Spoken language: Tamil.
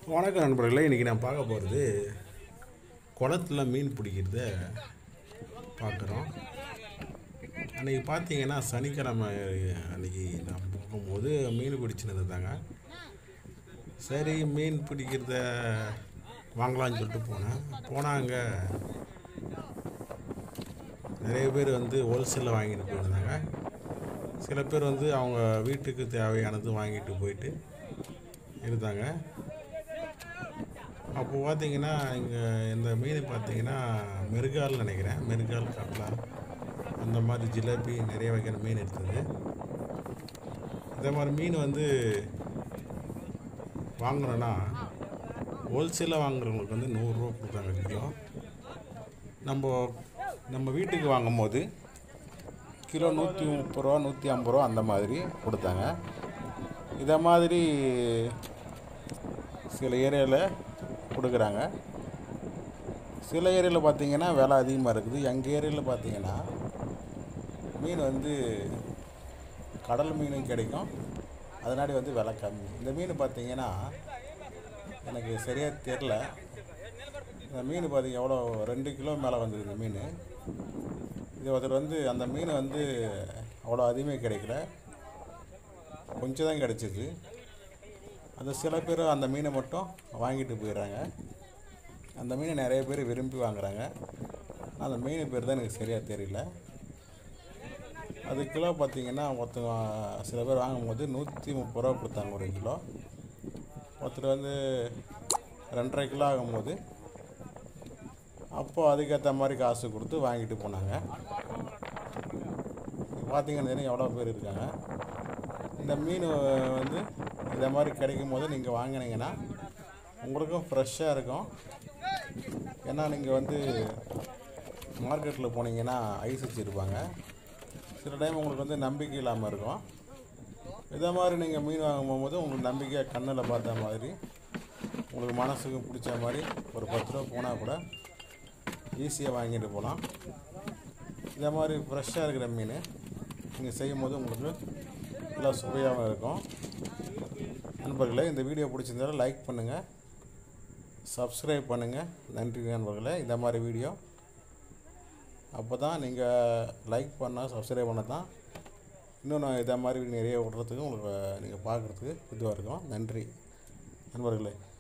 வணக்கம் நண்பர்களே இன்றைக்கி நான் பார்க்க போகிறது குளத்துல மீன் பிடிக்கிறத பார்க்குறோம் அன்றைக்கி பார்த்தீங்கன்னா சனிக்கிழமை அன்றைக்கி நான் போகும்போது மீன் பிடிச்சின்னு இருந்தாங்க சரி மீன் பிடிக்கிறத வாங்கலாம்னு சொல்லிட்டு போனேன் போனால் அங்கே நிறைய பேர் வந்து ஹோல்சேலில் வாங்கிட்டு போயிருந்தாங்க சில பேர் வந்து அவங்க வீட்டுக்கு தேவையானது வாங்கிட்டு போயிட்டு இருந்தாங்க அப்போ பார்த்தீங்கன்னா இங்கே இந்த மீன் பார்த்தீங்கன்னா மெருகால் நினைக்கிறேன் மெருகால் கட்லா அந்த மாதிரி ஜிலேபி நிறைய வகையான மீன் இருக்குது இந்த மாதிரி மீன் வந்து வாங்குறோன்னா ஹோல்சேலாக வாங்குறவங்களுக்கு வந்து நூறுரூவா கொடுத்தாங்க கிலோ நம்ம நம்ம வீட்டுக்கு வாங்கும்போது கிலோ நூற்றி முப்பது ரூபா நூற்றி ஐம்பது ரூபா அந்த மாதிரி கொடுத்தாங்க இதை மாதிரி சில ஏரியாவில் கொடுக்குறாங்க சில ஏரியாவில் பார்த்தீங்கன்னா விலை அதிகமாக இருக்குது எங்கள் ஏரியாவில் பார்த்தீங்கன்னா மீன் வந்து கடல் மீனும் கிடைக்கும் அதனாடி வந்து விலை கம்மி இந்த மீன் பார்த்தீங்கன்னா எனக்கு சரியாக தெரில இந்த மீன் பார்த்தீங்க எவ்வளோ ரெண்டு கிலோ மேலே வந்தது இந்த மீன் இது ஒருத்தர் வந்து அந்த மீன் வந்து அவ்வளோ அதிகமாக கிடைக்கல கொஞ்சம் தான் கிடச்சிது அந்த சில பேர் அந்த மீனை மட்டும் வாங்கிட்டு போயிடுறாங்க அந்த மீனை நிறைய பேர் விரும்பி வாங்குறாங்க ஆனா அந்த மீன் பேர் தான் எனக்கு சரியாக தெரியல அது கிலோ பார்த்தீங்கன்னா ஒருத்தங்க சில பேர் வாங்கும்போது நூற்றி முப்பது ரூபா கொடுத்தாங்க ஒரு கிலோ ஒருத்தர் வந்து ரெண்டரை கிலோ ஆகும்போது அப்போ அதுக்கேற்ற மாதிரி காசு கொடுத்து வாங்கிட்டு போனாங்க பார்த்தீங்கன்னா தெரியும் எவ்வளோ பேர் இருக்காங்க இந்த மீன் வந்து இதை மாதிரி கிடைக்கும் போது நீங்கள் வாங்கினீங்கன்னா உங்களுக்கும் ஃப்ரெஷ்ஷாக இருக்கும் ஏன்னா நீங்கள் வந்து மார்க்கெட்டில் போனீங்கன்னா ஐஸ் வச்சுருப்பாங்க சில டைம் உங்களுக்கு வந்து நம்பிக்கை இல்லாமல் இருக்கும் இதை மாதிரி நீங்கள் மீன் வாங்கும் போகும்போது உங்களுக்கு நம்பிக்கையாக கண்ணில் பார்த்த மாதிரி உங்களுக்கு மனசுக்கு பிடிச்ச மாதிரி ஒரு பத்து ரூபா போனால் கூட ஈஸியாக வாங்கிட்டு போகலாம் இதே மாதிரி ஃப்ரெஷ்ஷாக இருக்கிற மீன் நீங்கள் செய்யும் போது உங்களுக்கு நல்லா சுவையாகவும் இருக்கும் நண்பர்களே இந்த வீடியோ பிடிச்சிருந்தாலும் லைக் பண்ணுங்கள் சப்ஸ்கிரைப் பண்ணுங்கள் நன்றி நண்பர்களே இந்த மாதிரி வீடியோ அப்போ தான் நீங்கள் லைக் பண்ணால் சப்ஸ்கிரைப் பண்ண தான் இன்னும் நான் இதை மாதிரி நிறைய விடுறதுக்கு உங்களுக்கு நீங்கள் பார்க்குறதுக்கு இதுவாக இருக்கும் நன்றி நண்பர்களே